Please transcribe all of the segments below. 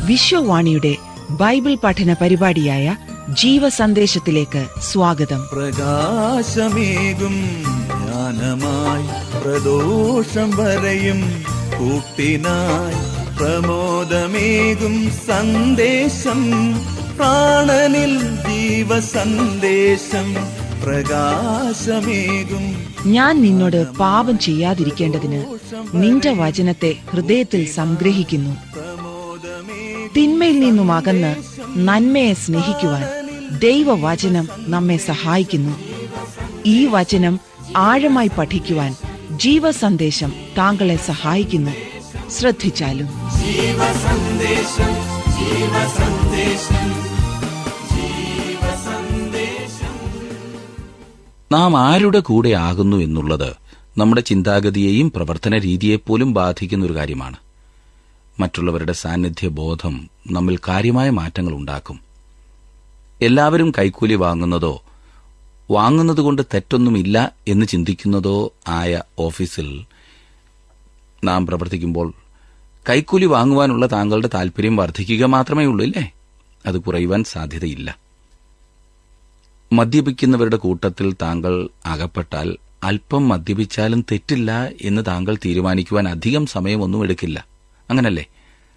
വിശ്വവാണിയുടെ Bible പഠന പരിപാടിയായ ജീവസന്ദേശത്തിലേക്ക് സ്വാഗതം പ്രകാശമേകും ജ്ഞാനമായി പ്രദോഷം വരയും കൂട്ടിനായി പ്രമോദമേകും സന്ദേശം പ്രാണനിൽ ജീവസന്ദേശം പ്രകാശമേകും ഞാൻ നിന്നോട് പാപം ചെയ്യാതിരിക്കേണ്ടതിന് നിന്റെ വചനത്തെ ഹൃദയത്തിൽ സംഗ്രഹിക്കുന്നു തിന്മയിൽ നിന്നും അകന്ന് നന്മയെ സ്നേഹിക്കുവാൻ ദൈവവചനം നമ്മെ സഹായിക്കുന്നു ഈ വചനം ആഴമായി പഠിക്കുവാൻ ജീവസന്ദേശം താങ്കളെ സഹായിക്കുന്നു ശ്രദ്ധിച്ചാലും നാം ആരുടെ കൂടെ ആകുന്നു എന്നുള്ളത് നമ്മുടെ ചിന്താഗതിയെയും പ്രവർത്തന രീതിയെപ്പോലും ബാധിക്കുന്ന ഒരു കാര്യമാണ് മറ്റുള്ളവരുടെ സാന്നിധ്യ ബോധം നമ്മിൽ കാര്യമായ മാറ്റങ്ങൾ ഉണ്ടാക്കും എല്ലാവരും കൈക്കൂലി വാങ്ങുന്നതോ വാങ്ങുന്നതുകൊണ്ട് തെറ്റൊന്നുമില്ല എന്ന് ചിന്തിക്കുന്നതോ ആയ ഓഫീസിൽ നാം പ്രവർത്തിക്കുമ്പോൾ കൈക്കൂലി വാങ്ങുവാനുള്ള താങ്കളുടെ താൽപര്യം വർദ്ധിക്കുക മാത്രമേ ഉള്ളൂ ഇല്ലേ അത് കുറയുവാൻ സാധ്യതയില്ല മദ്യപിക്കുന്നവരുടെ കൂട്ടത്തിൽ താങ്കൾ അകപ്പെട്ടാൽ അല്പം മദ്യപിച്ചാലും തെറ്റില്ല എന്ന് താങ്കൾ തീരുമാനിക്കുവാൻ അധികം സമയമൊന്നും എടുക്കില്ല അങ്ങനല്ലേ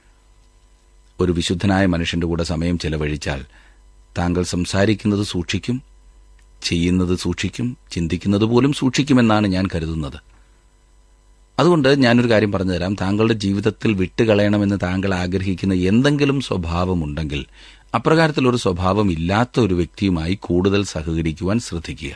ഒരു വിശുദ്ധനായ മനുഷ്യന്റെ കൂടെ സമയം ചെലവഴിച്ചാൽ താങ്കൾ സംസാരിക്കുന്നത് സൂക്ഷിക്കും ചെയ്യുന്നത് സൂക്ഷിക്കും ചിന്തിക്കുന്നത് പോലും സൂക്ഷിക്കുമെന്നാണ് ഞാൻ കരുതുന്നത് അതുകൊണ്ട് ഞാനൊരു കാര്യം പറഞ്ഞുതരാം താങ്കളുടെ ജീവിതത്തിൽ വിട്ടുകളയണമെന്ന് താങ്കൾ ആഗ്രഹിക്കുന്ന എന്തെങ്കിലും സ്വഭാവമുണ്ടെങ്കിൽ അപ്രകാരത്തിലൊരു സ്വഭാവം ഇല്ലാത്ത ഒരു വ്യക്തിയുമായി കൂടുതൽ സഹകരിക്കുവാൻ ശ്രദ്ധിക്കുക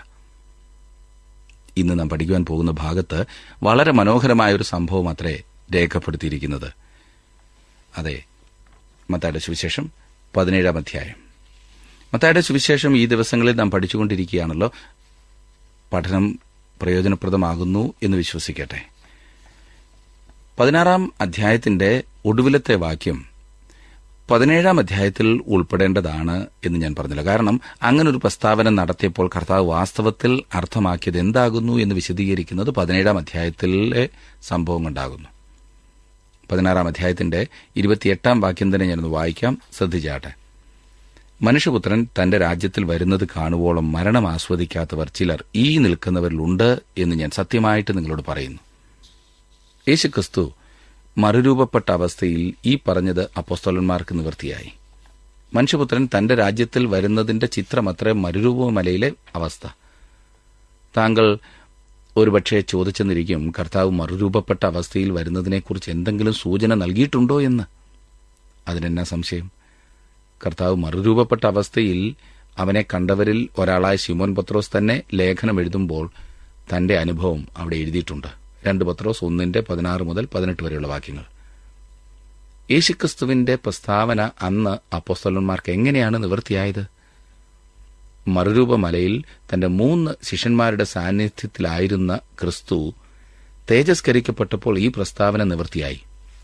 ഇന്ന് നാം പഠിക്കുവാൻ പോകുന്ന ഭാഗത്ത് വളരെ മനോഹരമായ ഒരു സംഭവം അത്രേ രേഖപ്പെടുത്തിയിരിക്കുന്നത് അതെ മത്തായുടെ സുവിശേഷം പതിനേഴാം അധ്യായം മത്തായുടെ സുവിശേഷം ഈ ദിവസങ്ങളിൽ നാം പഠിച്ചുകൊണ്ടിരിക്കുകയാണല്ലോ പഠനം പ്രയോജനപ്രദമാകുന്നു എന്ന് വിശ്വസിക്കട്ടെ പതിനാറാം അധ്യായത്തിന്റെ ഒടുവിലത്തെ വാക്യം പതിനേഴാം അധ്യായത്തിൽ ഉൾപ്പെടേണ്ടതാണ് എന്ന് ഞാൻ പറഞ്ഞില്ല കാരണം അങ്ങനെ ഒരു പ്രസ്താവന നടത്തിയപ്പോൾ കർത്താവ് വാസ്തവത്തിൽ അർത്ഥമാക്കിയത് എന്താകുന്നു എന്ന് വിശദീകരിക്കുന്നത് പതിനേഴാം അധ്യായത്തിലെ സംഭവം കൊണ്ടാകുന്നു പതിനാറാം അധ്യായത്തിന്റെ ഇരുപത്തിയെട്ടാം വാക്യം തന്നെ ഞാനൊന്ന് വായിക്കാം ശ്രദ്ധിച്ചാട്ടെ മനുഷ്യപുത്രൻ തന്റെ രാജ്യത്തിൽ വരുന്നത് കാണുവോളം മരണം ആസ്വദിക്കാത്തവർ ചിലർ ഈ നിൽക്കുന്നവരിലുണ്ട് എന്ന് ഞാൻ സത്യമായിട്ട് നിങ്ങളോട് പറയുന്നു യേശുക്രിസ്തു മറുരൂപപ്പെട്ട അവസ്ഥയിൽ ഈ പറഞ്ഞത് അപ്പോസ്തോലന്മാർക്ക് നിവൃത്തിയായി മനുഷ്യപുത്രൻ തന്റെ രാജ്യത്തിൽ വരുന്നതിന്റെ ചിത്രമത്ര മരുരൂപമലയിലെ അവസ്ഥ താങ്കൾ ഒരുപക്ഷെ ചോദിച്ചെന്നിരിക്കും കർത്താവ് മറുരൂപപ്പെട്ട അവസ്ഥയിൽ വരുന്നതിനെക്കുറിച്ച് എന്തെങ്കിലും സൂചന നൽകിയിട്ടുണ്ടോ എന്ന് അതിനെന്നാ സംശയം കർത്താവ് മറുരൂപപ്പെട്ട അവസ്ഥയിൽ അവനെ കണ്ടവരിൽ ഒരാളായ ശിമോൻ പത്രോസ് തന്നെ ലേഖനം എഴുതുമ്പോൾ തന്റെ അനുഭവം അവിടെ എഴുതിയിട്ടുണ്ട് രണ്ട് പത്രോസ് ഒന്നിന്റെ പതിനാറ് മുതൽ പതിനെട്ട് വരെയുള്ള വാക്യങ്ങൾ യേശുക്രിസ്തുവിന്റെ പ്രസ്താവന അന്ന് അപ്പോസ്തലന്മാർക്ക് എങ്ങനെയാണ് നിവൃത്തിയായത് മറുരൂപമലയിൽ തന്റെ മൂന്ന് ശിഷ്യന്മാരുടെ സാന്നിധ്യത്തിലായിരുന്ന ക്രിസ്തു തേജസ്കരിക്കപ്പെട്ടപ്പോൾ ഈ പ്രസ്താവന നിവൃത്തിയായി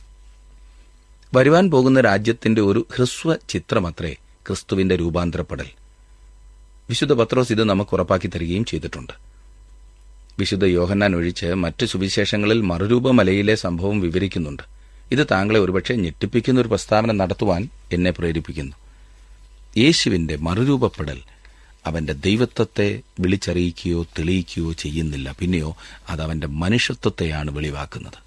വരുവാൻ പോകുന്ന രാജ്യത്തിന്റെ ഒരു ഹ്രസ്വ ചിത്രമത്രേ ക്രിസ്തുവിന്റെ രൂപാന്തരപ്പെടൽ വിശുദ്ധ പത്രോസ് ഇത് നമുക്ക് ഉറപ്പാക്കി തരികയും ചെയ്തിട്ടുണ്ട് വിശുദ്ധ യോഹന്നാൻ ഒഴിച്ച് മറ്റ് സുവിശേഷങ്ങളിൽ മറുരൂപമലയിലെ സംഭവം വിവരിക്കുന്നുണ്ട് ഇത് താങ്കളെ ഒരുപക്ഷെ ഞെട്ടിപ്പിക്കുന്ന ഒരു പ്രസ്താവന നടത്തുവാൻ എന്നെ പ്രേരിപ്പിക്കുന്നു യേശുവിന്റെ മറുരൂപപ്പെടൽ അവന്റെ ദൈവത്വത്തെ വിളിച്ചറിയിക്കുകയോ തെളിയിക്കുകയോ ചെയ്യുന്നില്ല പിന്നെയോ അത് അവന്റെ മനുഷ്യത്വത്തെയാണ് വെളിവാക്കുന്നത്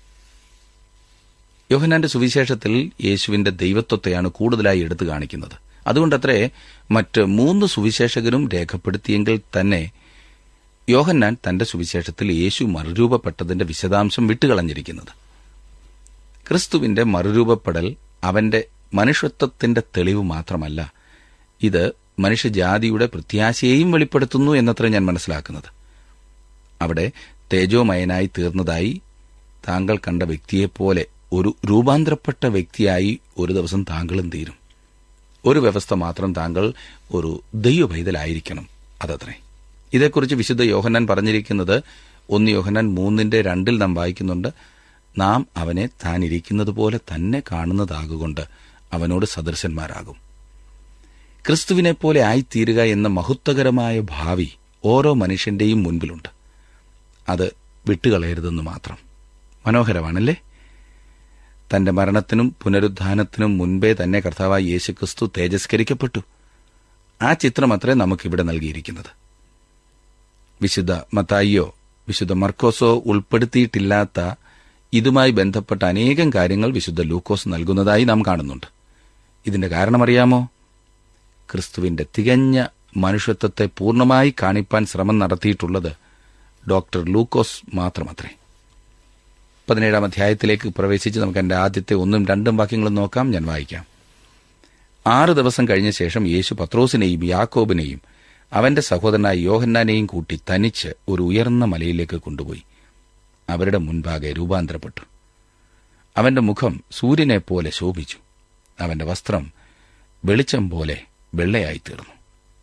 യോഹനാന്റെ സുവിശേഷത്തിൽ യേശുവിന്റെ ദൈവത്വത്തെയാണ് കൂടുതലായി എടുത്തു കാണിക്കുന്നത് അതുകൊണ്ടത്രേ മറ്റ് മൂന്ന് സുവിശേഷകരും രേഖപ്പെടുത്തിയെങ്കിൽ തന്നെ യോഹന്നാൻ തന്റെ സുവിശേഷത്തിൽ യേശു മറുരൂപപ്പെട്ടതിന്റെ വിശദാംശം വിട്ടുകളഞ്ഞിരിക്കുന്നത് ക്രിസ്തുവിന്റെ മറുരൂപപ്പെടൽ അവന്റെ മനുഷ്യത്വത്തിന്റെ തെളിവ് മാത്രമല്ല ഇത് മനുഷ്യജാതിയുടെ പ്രത്യാശയെയും വെളിപ്പെടുത്തുന്നു എന്നത്ര ഞാൻ മനസ്സിലാക്കുന്നത് അവിടെ തേജോമയനായി തീർന്നതായി താങ്കൾ കണ്ട വ്യക്തിയെപ്പോലെ ഒരു രൂപാന്തരപ്പെട്ട വ്യക്തിയായി ഒരു ദിവസം താങ്കളും തീരും ഒരു വ്യവസ്ഥ മാത്രം താങ്കൾ ഒരു ദൈവഭൈതലായിരിക്കണം അതത്രേ ഇതേക്കുറിച്ച് വിശുദ്ധ യോഹന്നാൻ പറഞ്ഞിരിക്കുന്നത് ഒന്ന് യോഹന്നാൻ മൂന്നിന്റെ രണ്ടിൽ നാം വായിക്കുന്നുണ്ട് നാം അവനെ താൻ ഇരിക്കുന്നത് പോലെ തന്നെ കാണുന്നതാകൊണ്ട് അവനോട് സദൃശന്മാരാകും ക്രിസ്തുവിനെ പോലെ ആയിത്തീരുക എന്ന മഹത്വകരമായ ഭാവി ഓരോ മനുഷ്യന്റെയും മുൻപിലുണ്ട് അത് വിട്ടുകളയരുതെന്ന് മാത്രം മനോഹരമാണല്ലേ തന്റെ മരണത്തിനും പുനരുദ്ധാനത്തിനും മുൻപേ തന്നെ കർത്താവായ യേശുക്രിസ്തു തേജസ്കരിക്കപ്പെട്ടു ആ ചിത്രമത്രേ നമുക്കിവിടെ നൽകിയിരിക്കുന്നത് വിശുദ്ധ മത്തായിയോ വിശുദ്ധ മർക്കോസോ ഉൾപ്പെടുത്തിയിട്ടില്ലാത്ത ഇതുമായി ബന്ധപ്പെട്ട അനേകം കാര്യങ്ങൾ വിശുദ്ധ ലൂക്കോസ് നൽകുന്നതായി നാം കാണുന്നുണ്ട് ഇതിന്റെ കാരണമറിയാമോ ക്രിസ്തുവിന്റെ തികഞ്ഞ മനുഷ്യത്വത്തെ പൂർണ്ണമായി കാണിപ്പാൻ ശ്രമം നടത്തിയിട്ടുള്ളത് ഡോക്ടർ ലൂക്കോസ് മാത്രമത്രേ പതിനേഴാം അധ്യായത്തിലേക്ക് പ്രവേശിച്ച് നമുക്ക് എന്റെ ആദ്യത്തെ ഒന്നും രണ്ടും വാക്യങ്ങളും നോക്കാം ഞാൻ വായിക്കാം ആറ് ദിവസം കഴിഞ്ഞ ശേഷം യേശു പത്രോസിനെയും യാക്കോബിനെയും അവന്റെ സഹോദരനായ യോഹന്നാനെയും കൂട്ടി തനിച്ച് ഒരു ഉയർന്ന മലയിലേക്ക് കൊണ്ടുപോയി അവരുടെ മുൻപാകെ രൂപാന്തരപ്പെട്ടു അവന്റെ മുഖം സൂര്യനെ പോലെ ശോഭിച്ചു അവന്റെ വസ്ത്രം വെളിച്ചം പോലെ വെള്ളയായിത്തീർന്നു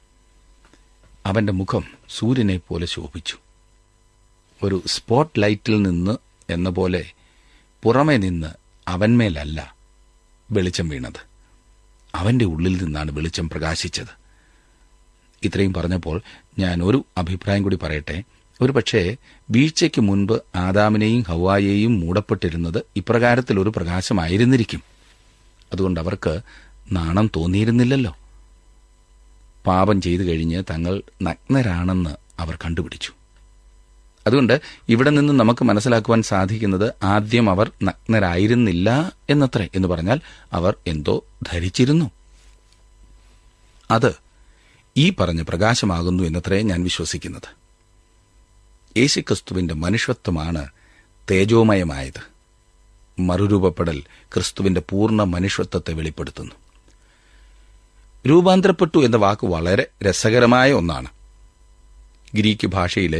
അവന്റെ മുഖം സൂര്യനെ പോലെ ശോഭിച്ചു ഒരു സ്പോട്ട് ലൈറ്റിൽ നിന്ന് എന്ന പോലെ പുറമെ നിന്ന് അവന്മേലല്ല വെളിച്ചം വീണത് അവന്റെ ഉള്ളിൽ നിന്നാണ് വെളിച്ചം പ്രകാശിച്ചത് ഇത്രയും പറഞ്ഞപ്പോൾ ഞാൻ ഒരു അഭിപ്രായം കൂടി പറയട്ടെ ഒരു പക്ഷേ വീഴ്ചയ്ക്ക് മുൻപ് ആദാമിനെയും ഹവായെയും മൂടപ്പെട്ടിരുന്നത് ഇപ്രകാരത്തിൽ ഒരു പ്രകാശമായിരുന്നിരിക്കും അതുകൊണ്ട് അവർക്ക് നാണം തോന്നിയിരുന്നില്ലല്ലോ പാപം ചെയ്തു കഴിഞ്ഞ് തങ്ങൾ നഗ്നരാണെന്ന് അവർ കണ്ടുപിടിച്ചു അതുകൊണ്ട് ഇവിടെ നിന്ന് നമുക്ക് മനസ്സിലാക്കുവാൻ സാധിക്കുന്നത് ആദ്യം അവർ നഗ്നരായിരുന്നില്ല എന്നത്രേ എന്ന് പറഞ്ഞാൽ അവർ എന്തോ ധരിച്ചിരുന്നു അത് ഈ പറഞ്ഞ പ്രകാശമാകുന്നു എന്നത്രേ ഞാൻ വിശ്വസിക്കുന്നത് യേശുക്രിസ്തുവിന്റെ മനുഷ്യത്വമാണ് തേജോമയമായത് മറുരൂപപ്പെടൽ ക്രിസ്തുവിന്റെ പൂർണ്ണ മനുഷ്യത്വത്തെ വെളിപ്പെടുത്തുന്നു രൂപാന്തരപ്പെട്ടു എന്ന വാക്ക് വളരെ രസകരമായ ഒന്നാണ് ഗ്രീക്ക് ഭാഷയിലെ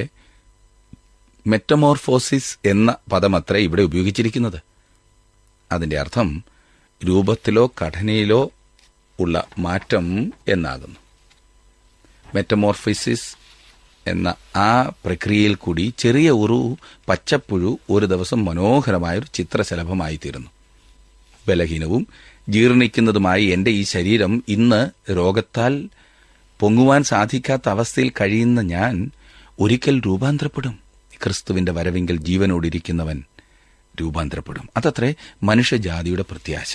മെറ്റമോർഫോസിസ് എന്ന പദമത്രേ ഇവിടെ ഉപയോഗിച്ചിരിക്കുന്നത് അതിന്റെ അർത്ഥം രൂപത്തിലോ ഘടനയിലോ ഉള്ള മാറ്റം എന്നാകുന്നു മെറ്റമോർഫിസിസ് എന്ന ആ പ്രക്രിയയിൽ കൂടി ചെറിയ ഒരു പച്ചപ്പുഴു ഒരു ദിവസം മനോഹരമായൊരു ചിത്രശലഭമായിത്തീരുന്നു ബലഹീനവും ജീർണിക്കുന്നതുമായി എന്റെ ഈ ശരീരം ഇന്ന് രോഗത്താൽ പൊങ്ങുവാൻ സാധിക്കാത്ത അവസ്ഥയിൽ കഴിയുന്ന ഞാൻ ഒരിക്കൽ രൂപാന്തരപ്പെടും ക്രിസ്തുവിന്റെ വരവിങ്കിൽ ജീവനോടിരിക്കുന്നവൻ രൂപാന്തരപ്പെടും അതത്രേ മനുഷ്യജാതിയുടെ പ്രത്യാശ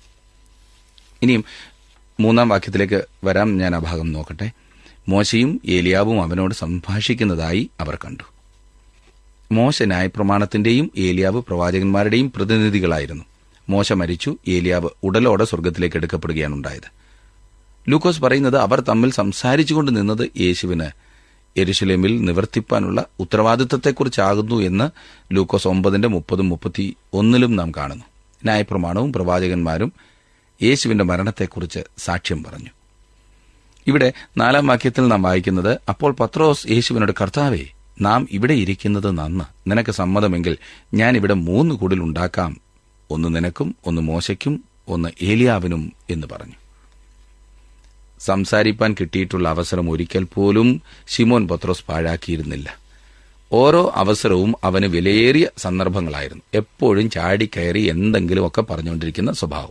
ഇനിയും മൂന്നാം വാക്യത്തിലേക്ക് വരാം ഞാൻ ആ ഭാഗം നോക്കട്ടെ മോശയും ഏലിയാവും അവനോട് സംഭാഷിക്കുന്നതായി അവർ കണ്ടു മോശ ന്യായപ്രമാണത്തിന്റെയും ഏലിയാവ് പ്രവാചകന്മാരുടെയും പ്രതിനിധികളായിരുന്നു മോശ മരിച്ചു ഏലിയാവ് ഉടലോടെ സ്വർഗത്തിലേക്ക് എടുക്കപ്പെടുകയാണ് ഉണ്ടായത് ലൂക്കോസ് പറയുന്നത് അവർ തമ്മിൽ സംസാരിച്ചുകൊണ്ട് നിന്നത് യേശുവിന് എരുശലേമിൽ നിവർത്തിപ്പാനുള്ള ഉത്തരവാദിത്തത്തെക്കുറിച്ചാകുന്നു എന്ന് ലൂക്കോസ് ഒമ്പതിന്റെ മുപ്പതും മുപ്പത്തി ഒന്നിലും നാം കാണുന്നു ന്യായപ്രമാണവും പ്രവാചകന്മാരും യേശുവിന്റെ മരണത്തെക്കുറിച്ച് സാക്ഷ്യം പറഞ്ഞു ഇവിടെ നാലാം വാക്യത്തിൽ നാം വായിക്കുന്നത് അപ്പോൾ പത്രോസ് യേശുവിനോട് കർത്താവേ നാം ഇവിടെ ഇരിക്കുന്നത് നന്ന് നിനക്ക് സമ്മതമെങ്കിൽ ഞാൻ ഇവിടെ മൂന്ന് കുടിൽ ഉണ്ടാക്കാം ഒന്ന് നിനക്കും ഒന്ന് മോശയ്ക്കും ഒന്ന് ഏലിയാവിനും എന്ന് പറഞ്ഞു സംസാരിപ്പാൻ കിട്ടിയിട്ടുള്ള അവസരം ഒരിക്കൽ പോലും ശിമോൻ പത്രോസ് പാഴാക്കിയിരുന്നില്ല ഓരോ അവസരവും അവന് വിലയേറിയ സന്ദർഭങ്ങളായിരുന്നു എപ്പോഴും ചാടിക്കയറി എന്തെങ്കിലുമൊക്കെ പറഞ്ഞുകൊണ്ടിരിക്കുന്ന സ്വഭാവം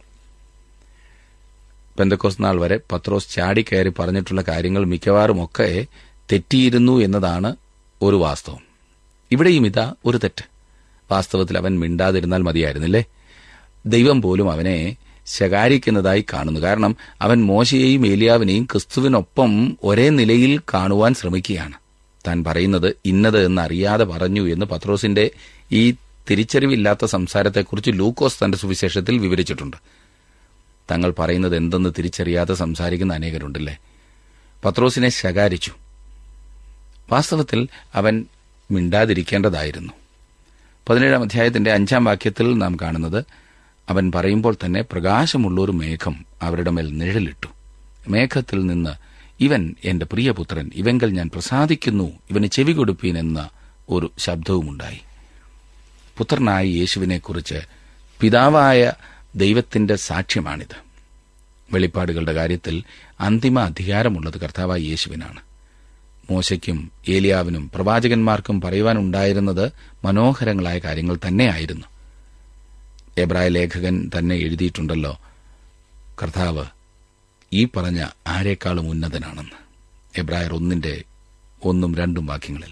പെന്തക്കോസ് നാൾ വരെ പത്രോസ് ചാടിക്കയറി പറഞ്ഞിട്ടുള്ള കാര്യങ്ങൾ മിക്കവാറും ഒക്കെ തെറ്റിയിരുന്നു എന്നതാണ് ഒരു വാസ്തവം ഇവിടെയും ഇതാ ഒരു തെറ്റ് വാസ്തവത്തിൽ അവൻ മിണ്ടാതിരുന്നാൽ മതിയായിരുന്നില്ലേ ദൈവം പോലും അവനെ ശകാരിക്കുന്നതായി കാണുന്നു കാരണം അവൻ മോശയെയും ഏലിയാവിനെയും ക്രിസ്തുവിനൊപ്പം ഒരേ നിലയിൽ കാണുവാൻ ശ്രമിക്കുകയാണ് താൻ പറയുന്നത് ഇന്നത് എന്ന് അറിയാതെ പറഞ്ഞു എന്ന് പത്രോസിന്റെ ഈ തിരിച്ചറിവില്ലാത്ത സംസാരത്തെക്കുറിച്ച് ലൂക്കോസ് തന്റെ സുവിശേഷത്തിൽ വിവരിച്ചിട്ടുണ്ട് തങ്ങൾ പറയുന്നത് എന്തെന്ന് തിരിച്ചറിയാതെ സംസാരിക്കുന്ന അനേകരുണ്ടല്ലേ പത്രോസിനെ ശകാരിച്ചു വാസ്തവത്തിൽ അവൻ മിണ്ടാതിരിക്കേണ്ടതായിരുന്നു പതിനേഴാം അധ്യായത്തിന്റെ അഞ്ചാം വാക്യത്തിൽ നാം കാണുന്നത് അവൻ പറയുമ്പോൾ തന്നെ പ്രകാശമുള്ള ഒരു മേഘം അവരുടെ മേൽ നിഴലിട്ടു മേഘത്തിൽ നിന്ന് ഇവൻ എന്റെ പ്രിയപുത്രൻ ഇവങ്കൽ ഞാൻ പ്രസാദിക്കുന്നു ഇവന് ചെവി കൊടുപ്പീൻ എന്ന ഒരു ശബ്ദവുമുണ്ടായി പുത്രനായ യേശുവിനെക്കുറിച്ച് പിതാവായ ദൈവത്തിന്റെ സാക്ഷ്യമാണിത് വെളിപ്പാടുകളുടെ കാര്യത്തിൽ അന്തിമ അധികാരമുള്ളത് കർത്താവായ യേശുവിനാണ് മോശയ്ക്കും ഏലിയാവിനും പ്രവാചകന്മാർക്കും പറയുവാനുണ്ടായിരുന്നത് മനോഹരങ്ങളായ കാര്യങ്ങൾ തന്നെയായിരുന്നു എബ്രായ ലേഖകൻ തന്നെ എഴുതിയിട്ടുണ്ടല്ലോ കർത്താവ് ഈ പറഞ്ഞ ആരെക്കാളും ഉന്നതനാണെന്ന് എബ്രായർ ഒന്നിന്റെ ഒന്നും രണ്ടും വാക്യങ്ങളിൽ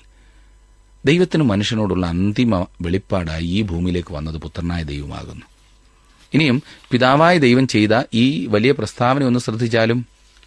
ദൈവത്തിന് മനുഷ്യനോടുള്ള അന്തിമ വെളിപ്പാടായി ഈ ഭൂമിയിലേക്ക് വന്നത് പുത്രനായ ദൈവമാകുന്നു ഇനിയും പിതാവായ ദൈവം ചെയ്ത ഈ വലിയ പ്രസ്താവന ഒന്ന് ശ്രദ്ധിച്ചാലും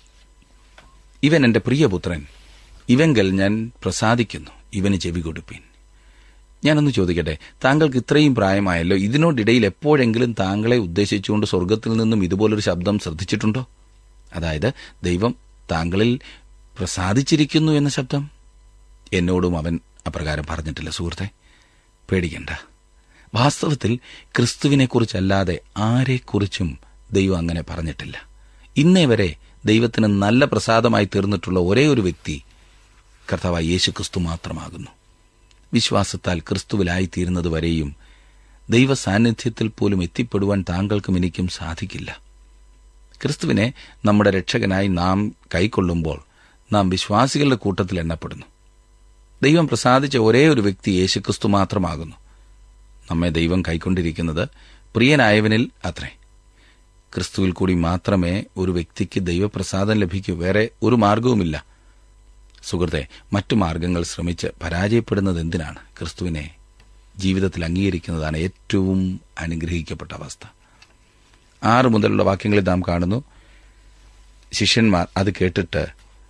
ഇവൻ എന്റെ പ്രിയപുത്രൻ ഇവങ്കൽ ഞാൻ പ്രസാദിക്കുന്നു ഇവന് ചെവി കൊടുപ്പീൻ ഞാനൊന്ന് ചോദിക്കട്ടെ താങ്കൾക്ക് ഇത്രയും പ്രായമായല്ലോ ഇതിനോടിടയിൽ എപ്പോഴെങ്കിലും താങ്കളെ ഉദ്ദേശിച്ചുകൊണ്ട് സ്വർഗത്തിൽ നിന്നും ഇതുപോലൊരു ശബ്ദം ശ്രദ്ധിച്ചിട്ടുണ്ടോ അതായത് ദൈവം താങ്കളിൽ പ്രസാദിച്ചിരിക്കുന്നു എന്ന ശബ്ദം എന്നോടും അവൻ അപ്രകാരം പറഞ്ഞിട്ടില്ല സുഹൃത്തെ പേടിക്കണ്ട വാസ്തവത്തിൽ ക്രിസ്തുവിനെക്കുറിച്ചല്ലാതെ ആരെക്കുറിച്ചും ദൈവം അങ്ങനെ പറഞ്ഞിട്ടില്ല ഇന്നേ വരെ ദൈവത്തിന് നല്ല പ്രസാദമായി തീർന്നിട്ടുള്ള ഒരേ ഒരു വ്യക്തി കർത്താവായ യേശു ക്രിസ്തു മാത്രമാകുന്നു വിശ്വാസത്താൽ ക്രിസ്തുവിലായിത്തീരുന്നത് വരെയും ദൈവ സാന്നിധ്യത്തിൽ പോലും എത്തിപ്പെടുവാൻ താങ്കൾക്കും എനിക്കും സാധിക്കില്ല ക്രിസ്തുവിനെ നമ്മുടെ രക്ഷകനായി നാം കൈക്കൊള്ളുമ്പോൾ നാം വിശ്വാസികളുടെ കൂട്ടത്തിൽ എണ്ണപ്പെടുന്നു ദൈവം പ്രസാദിച്ച ഒരേ ഒരു വ്യക്തി യേശുക്രിസ്തു മാത്രമാകുന്നു നമ്മെ ദൈവം കൈക്കൊണ്ടിരിക്കുന്നത് പ്രിയനായവനിൽ അത്രേ ക്രിസ്തുവിൽ കൂടി മാത്രമേ ഒരു വ്യക്തിക്ക് ദൈവപ്രസാദം ലഭിക്കൂ വേറെ ഒരു മാർഗവുമില്ല സുഹൃത്തെ മറ്റു മാർഗങ്ങൾ ശ്രമിച്ച് പരാജയപ്പെടുന്നത് എന്തിനാണ് ക്രിസ്തുവിനെ ജീവിതത്തിൽ അംഗീകരിക്കുന്നതാണ് ഏറ്റവും അനുഗ്രഹിക്കപ്പെട്ട അവസ്ഥ ആറ് മുതലുള്ള വാക്യങ്ങളിൽ നാം കാണുന്നു ശിഷ്യന്മാർ അത് കേട്ടിട്ട്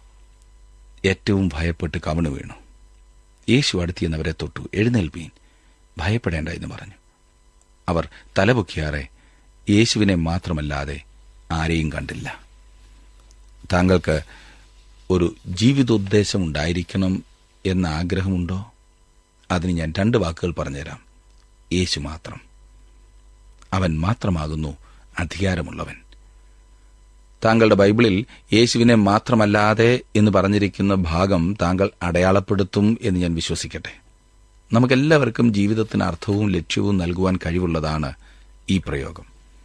ഏറ്റവും ഭയപ്പെട്ട് കവണു വീണു യേശു അടുത്തിയെന്നവരെ തൊട്ടു എഴുന്നേൽപ്പീൻ ഭയപ്പെടേണ്ട എന്ന് പറഞ്ഞു അവർ തലപൊക്കിയാറെ യേശുവിനെ മാത്രമല്ലാതെ ആരെയും കണ്ടില്ല താങ്കൾക്ക് ഒരു ജീവിതോദ്ദേശം ഉണ്ടായിരിക്കണം എന്ന ആഗ്രഹമുണ്ടോ അതിന് ഞാൻ രണ്ട് വാക്കുകൾ പറഞ്ഞുതരാം യേശു മാത്രം അവൻ മാത്രമാകുന്നു അധികാരമുള്ളവൻ താങ്കളുടെ ബൈബിളിൽ യേശുവിനെ മാത്രമല്ലാതെ എന്ന് പറഞ്ഞിരിക്കുന്ന ഭാഗം താങ്കൾ അടയാളപ്പെടുത്തും എന്ന് ഞാൻ വിശ്വസിക്കട്ടെ നമുക്കെല്ലാവർക്കും ജീവിതത്തിന് അർത്ഥവും ലക്ഷ്യവും നൽകുവാൻ കഴിവുള്ളതാണ് ഈ പ്രയോഗം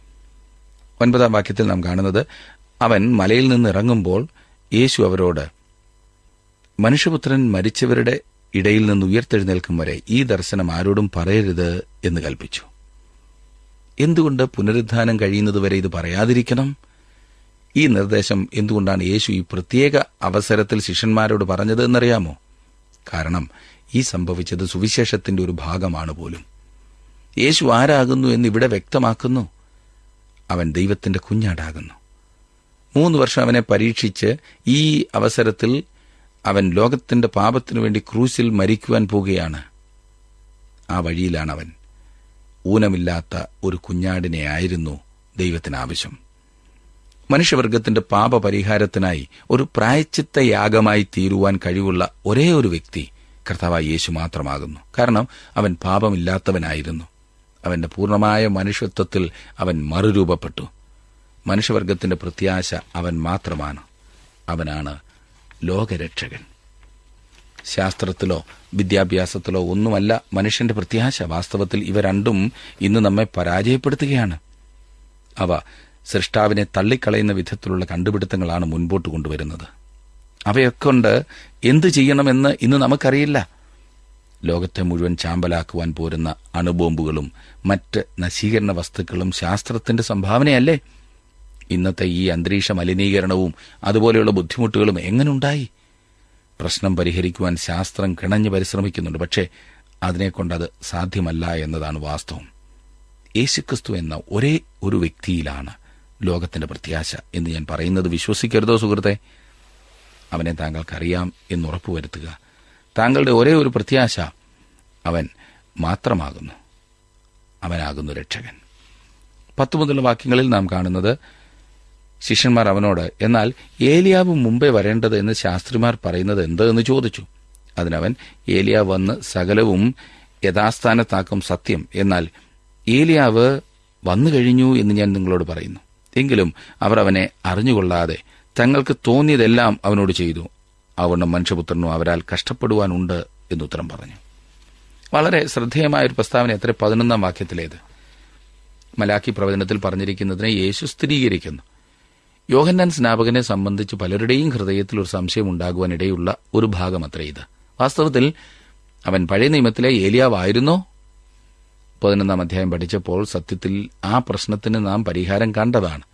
ഒൻപതാം വാക്യത്തിൽ നാം കാണുന്നത് അവൻ മലയിൽ നിന്ന് ഇറങ്ങുമ്പോൾ യേശു അവരോട് മനുഷ്യപുത്രൻ മരിച്ചവരുടെ ഇടയിൽ നിന്ന് ഉയർത്തെഴുന്നേൽക്കും വരെ ഈ ദർശനം ആരോടും പറയരുത് എന്ന് കൽപ്പിച്ചു എന്തുകൊണ്ട് പുനരുദ്ധാനം കഴിയുന്നതുവരെ ഇത് പറയാതിരിക്കണം ഈ നിർദ്ദേശം എന്തുകൊണ്ടാണ് യേശു ഈ പ്രത്യേക അവസരത്തിൽ ശിഷ്യന്മാരോട് പറഞ്ഞത് എന്നറിയാമോ കാരണം ഈ സംഭവിച്ചത് സുവിശേഷത്തിന്റെ ഒരു ഭാഗമാണ് പോലും യേശു ആരാകുന്നു എന്ന് ഇവിടെ വ്യക്തമാക്കുന്നു അവൻ ദൈവത്തിന്റെ കുഞ്ഞാടാകുന്നു മൂന്ന് വർഷം അവനെ പരീക്ഷിച്ച് ഈ അവസരത്തിൽ അവൻ ലോകത്തിന്റെ പാപത്തിനു വേണ്ടി ക്രൂസിൽ മരിക്കുവാൻ പോകുകയാണ് ആ വഴിയിലാണ് അവൻ ഊനമില്ലാത്ത ഒരു കുഞ്ഞാടിനെ ആയിരുന്നു ദൈവത്തിന് ആവശ്യം മനുഷ്യവർഗത്തിന്റെ പാപപരിഹാരത്തിനായി ഒരു പ്രായച്ചിത്ത യാഗമായി തീരുവാൻ കഴിവുള്ള ഒരേ ഒരു വ്യക്തി കർത്താവായ യേശു മാത്രമാകുന്നു കാരണം അവൻ പാപമില്ലാത്തവനായിരുന്നു അവന്റെ പൂർണ്ണമായ മനുഷ്യത്വത്തിൽ അവൻ മറുരൂപപ്പെട്ടു മനുഷ്യവർഗത്തിന്റെ പ്രത്യാശ അവൻ മാത്രമാണ് അവനാണ് ലോകരക്ഷകൻ ശാസ്ത്രത്തിലോ വിദ്യാഭ്യാസത്തിലോ ഒന്നുമല്ല മനുഷ്യന്റെ പ്രത്യാശ വാസ്തവത്തിൽ ഇവ രണ്ടും ഇന്ന് നമ്മെ പരാജയപ്പെടുത്തുകയാണ് അവ സൃഷ്ടാവിനെ തള്ളിക്കളയുന്ന വിധത്തിലുള്ള കണ്ടുപിടുത്തങ്ങളാണ് മുൻപോട്ട് കൊണ്ടുവരുന്നത് അവയൊക്കൊണ്ട് എന്തു ചെയ്യണമെന്ന് ഇന്ന് നമുക്കറിയില്ല ലോകത്തെ മുഴുവൻ ചാമ്പലാക്കുവാൻ പോരുന്ന അണുബോംബുകളും മറ്റ് നശീകരണ വസ്തുക്കളും ശാസ്ത്രത്തിന്റെ സംഭാവനയല്ലേ ഇന്നത്തെ ഈ അന്തരീക്ഷ മലിനീകരണവും അതുപോലെയുള്ള ബുദ്ധിമുട്ടുകളും എങ്ങനുണ്ടായി പ്രശ്നം പരിഹരിക്കുവാൻ ശാസ്ത്രം കിണഞ്ഞു പരിശ്രമിക്കുന്നുണ്ട് പക്ഷേ അതിനെക്കൊണ്ടത് സാധ്യമല്ല എന്നതാണ് വാസ്തവം യേശുക്രിസ്തു എന്ന ഒരേ ഒരു വ്യക്തിയിലാണ് ലോകത്തിന്റെ പ്രത്യാശ എന്ന് ഞാൻ പറയുന്നത് വിശ്വസിക്കരുതോ സുഹൃത്തെ അവനെ താങ്കൾക്കറിയാം എന്ന് ഉറപ്പുവരുത്തുക താങ്കളുടെ ഒരേ ഒരു പ്രത്യാശ അവൻ മാത്രമാകുന്നു അവനാകുന്നു രക്ഷകൻ പത്ത് മുതലുള്ള വാക്യങ്ങളിൽ നാം കാണുന്നത് ശിഷ്യന്മാർ അവനോട് എന്നാൽ ഏലിയാവ് മുമ്പേ വരേണ്ടത് എന്ന് ശാസ്ത്രിമാർ പറയുന്നത് എന്ത് എന്ന് ചോദിച്ചു അതിനവൻ ഏലിയാവ് വന്ന് സകലവും യഥാസ്ഥാനത്താക്കും സത്യം എന്നാൽ ഏലിയാവ് വന്നു കഴിഞ്ഞു എന്ന് ഞാൻ നിങ്ങളോട് പറയുന്നു എങ്കിലും അവർ അവനെ അറിഞ്ഞുകൊള്ളാതെ തങ്ങൾക്ക് തോന്നിയതെല്ലാം അവനോട് ചെയ്തു അവണ്ണം മനുഷ്യപുത്രനും അവരാൽ കഷ്ടപ്പെടുവാനുണ്ട് എന്നുത്തരം പറഞ്ഞു വളരെ ശ്രദ്ധേയമായ ഒരു പ്രസ്താവന എത്ര പതിനൊന്നാം വാക്യത്തിലേത് മലാക്കി പ്രവചനത്തിൽ പറഞ്ഞിരിക്കുന്നതിനെ യേശു സ്ഥിരീകരിക്കുന്നു യോഹന്നാൻ സ്നാപകനെ സംബന്ധിച്ച് പലരുടെയും ഹൃദയത്തിൽ ഒരു സംശയം ഉണ്ടാകുവാൻ ഇടയുള്ള ഒരു ഭാഗം അത്ര ഇത് വാസ്തവത്തിൽ അവൻ പഴയ നിയമത്തിലെ ഏലിയാവായിരുന്നോ പതിനൊന്നാം അധ്യായം പഠിച്ചപ്പോൾ സത്യത്തിൽ ആ പ്രശ്നത്തിന് നാം പരിഹാരം കണ്ടതാണ്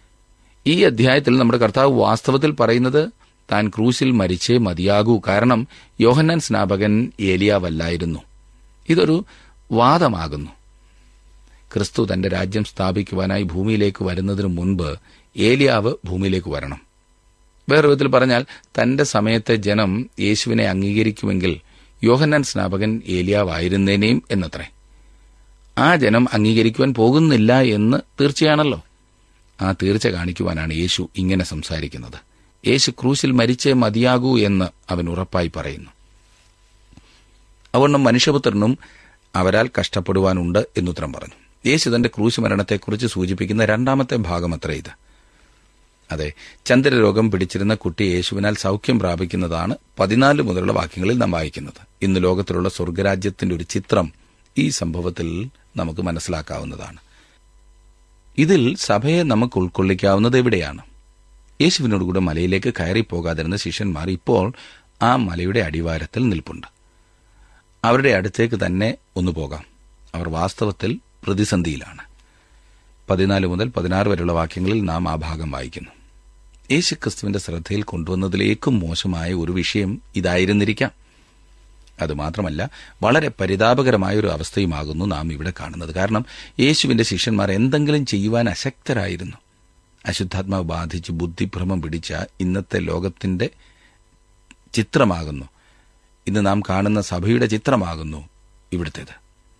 ഈ അധ്യായത്തിൽ നമ്മുടെ കർത്താവ് വാസ്തവത്തിൽ പറയുന്നത് താൻ ക്രൂശിൽ മരിച്ചേ മതിയാകൂ കാരണം യോഹന്നാൻ സ്നാപകൻ ഏലിയാവല്ലായിരുന്നു ഇതൊരു വാദമാകുന്നു ക്രിസ്തു തന്റെ രാജ്യം സ്ഥാപിക്കുവാനായി ഭൂമിയിലേക്ക് വരുന്നതിനു മുൻപ് ഏലിയാവ് ഭൂമിയിലേക്ക് വരണം വേറെ വിധത്തിൽ പറഞ്ഞാൽ തന്റെ സമയത്തെ ജനം യേശുവിനെ അംഗീകരിക്കുമെങ്കിൽ യോഹന്നാൻ സ്നാപകൻ ഏലിയാവായിരുന്നേനേയും എന്നത്രേ ആ ജനം അംഗീകരിക്കുവാൻ പോകുന്നില്ല എന്ന് തീർച്ചയാണല്ലോ ആ തീർച്ച കാണിക്കുവാനാണ് യേശു ഇങ്ങനെ സംസാരിക്കുന്നത് യേശു ക്രൂശിൽ മരിച്ചേ മതിയാകൂ എന്ന് അവൻ ഉറപ്പായി പറയുന്നു അതുകൊണ്ട് മനുഷ്യപുത്രനും അവരാൽ കഷ്ടപ്പെടുവാനുണ്ട് എന്നുത്തരം പറഞ്ഞു യേശു തന്റെ ക്രൂശ് മരണത്തെക്കുറിച്ച് സൂചിപ്പിക്കുന്ന രണ്ടാമത്തെ ഭാഗമത്ര ഇത് അതെ ചന്ദ്രരോഗം പിടിച്ചിരുന്ന കുട്ടി യേശുവിനാൽ സൗഖ്യം പ്രാപിക്കുന്നതാണ് പതിനാല് മുതലുള്ള വാക്യങ്ങളിൽ നാം വായിക്കുന്നത് ഇന്ന് ലോകത്തിലുള്ള സ്വർഗരാജ്യത്തിന്റെ ഒരു ചിത്രം ഈ സംഭവത്തിൽ നമുക്ക് മനസ്സിലാക്കാവുന്നതാണ് ഇതിൽ സഭയെ നമുക്ക് ഉൾക്കൊള്ളിക്കാവുന്നത് എവിടെയാണ് യേശുവിനോടുകൂടെ മലയിലേക്ക് കയറിപ്പോകാതിരുന്ന ശിഷ്യന്മാർ ഇപ്പോൾ ആ മലയുടെ അടിവാരത്തിൽ നിൽപ്പുണ്ട് അവരുടെ അടുത്തേക്ക് തന്നെ ഒന്ന് പോകാം അവർ വാസ്തവത്തിൽ പ്രതിസന്ധിയിലാണ് പതിനാല് മുതൽ പതിനാറ് വരെയുള്ള വാക്യങ്ങളിൽ നാം ആ ഭാഗം വായിക്കുന്നു യേശുക്രിസ്തുവിന്റെ ശ്രദ്ധയിൽ കൊണ്ടുവന്നതിലേക്കും മോശമായ ഒരു വിഷയം ഇതായിരുന്നിരിക്കാം അതുമാത്രമല്ല വളരെ പരിതാപകരമായ ഒരു അവസ്ഥയുമാകുന്നു നാം ഇവിടെ കാണുന്നത് കാരണം യേശുവിന്റെ ശിഷ്യന്മാർ എന്തെങ്കിലും ചെയ്യുവാൻ അശക്തരായിരുന്നു അശുദ്ധാത്മാവ് ബാധിച്ച് ബുദ്ധിഭ്രമം പിടിച്ച ഇന്നത്തെ ലോകത്തിന്റെ ചിത്രമാകുന്നു ഇന്ന് നാം കാണുന്ന സഭയുടെ ചിത്രമാകുന്നു ഇവിടുത്തേത്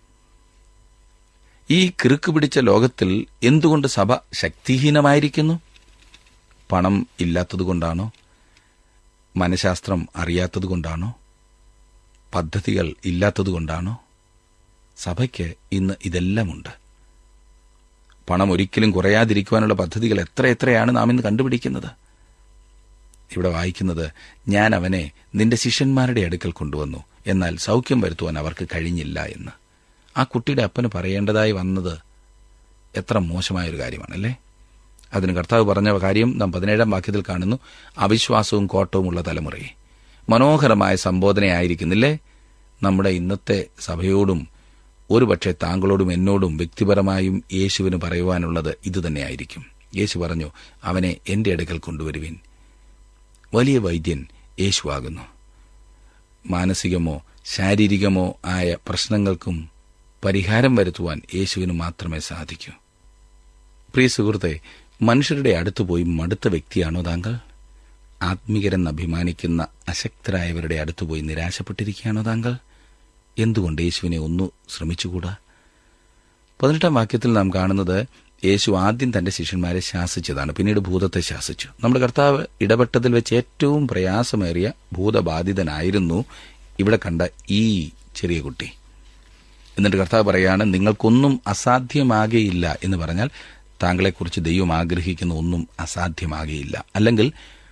ഈ കിറുക്ക് പിടിച്ച ലോകത്തിൽ എന്തുകൊണ്ട് സഭ ശക്തിഹീനമായിരിക്കുന്നു പണം ഇല്ലാത്തതുകൊണ്ടാണോ മനഃശാസ്ത്രം അറിയാത്തതുകൊണ്ടാണോ പദ്ധതികൾ ഇല്ലാത്തതുകൊണ്ടാണോ സഭയ്ക്ക് ഇന്ന് ഇതെല്ലാമുണ്ട് പണം ഒരിക്കലും കുറയാതിരിക്കുവാനുള്ള പദ്ധതികൾ എത്ര എത്രയാണ് നാം ഇന്ന് കണ്ടുപിടിക്കുന്നത് ഇവിടെ വായിക്കുന്നത് ഞാൻ അവനെ നിന്റെ ശിഷ്യന്മാരുടെ അടുക്കൽ കൊണ്ടുവന്നു എന്നാൽ സൗഖ്യം വരുത്തുവാൻ അവർക്ക് കഴിഞ്ഞില്ല എന്ന് ആ കുട്ടിയുടെ അപ്പന് പറയേണ്ടതായി വന്നത് എത്ര മോശമായൊരു കാര്യമാണല്ലേ അതിന് കർത്താവ് പറഞ്ഞ കാര്യം നാം പതിനേഴാം വാക്യത്തിൽ കാണുന്നു അവിശ്വാസവും കോട്ടവുമുള്ള തലമുറയെ മനോഹരമായ സംബോധനയായിരിക്കുന്നില്ലേ നമ്മുടെ ഇന്നത്തെ സഭയോടും ഒരുപക്ഷെ താങ്കളോടും എന്നോടും വ്യക്തിപരമായും യേശുവിന് പറയുവാനുള്ളത് ഇതുതന്നെയായിരിക്കും യേശു പറഞ്ഞു അവനെ എന്റെ അടുക്കൽ കൊണ്ടുവരുവിൻ വലിയ വൈദ്യൻ യേശുവാകുന്നു മാനസികമോ ശാരീരികമോ ആയ പ്രശ്നങ്ങൾക്കും പരിഹാരം വരുത്തുവാൻ യേശുവിന് മാത്രമേ സാധിക്കൂ പ്രിയ സുഹൃത്തെ മനുഷ്യരുടെ അടുത്ത് പോയി മടുത്ത വ്യക്തിയാണോ താങ്കൾ ആത്മീകരെന്ന് അഭിമാനിക്കുന്ന അശക്തരായവരുടെ അടുത്ത് പോയി നിരാശപ്പെട്ടിരിക്കുകയാണോ താങ്കൾ എന്തുകൊണ്ട് യേശുവിനെ ഒന്നു ശ്രമിച്ചുകൂടാ പതിനെട്ടാം വാക്യത്തിൽ നാം കാണുന്നത് യേശു ആദ്യം തന്റെ ശിഷ്യന്മാരെ ശാസിച്ചതാണ് പിന്നീട് ഭൂതത്തെ ശാസിച്ചു നമ്മുടെ കർത്താവ് ഇടപെട്ടതിൽ വെച്ച് ഏറ്റവും പ്രയാസമേറിയ ഭൂതബാധിതനായിരുന്നു ഇവിടെ കണ്ട ഈ ചെറിയ കുട്ടി എന്നിട്ട് കർത്താവ് പറയാണ് നിങ്ങൾക്കൊന്നും അസാധ്യമാകയില്ല എന്ന് പറഞ്ഞാൽ താങ്കളെക്കുറിച്ച് ദൈവം ആഗ്രഹിക്കുന്ന ഒന്നും അസാധ്യമാകയില്ല അല്ലെങ്കിൽ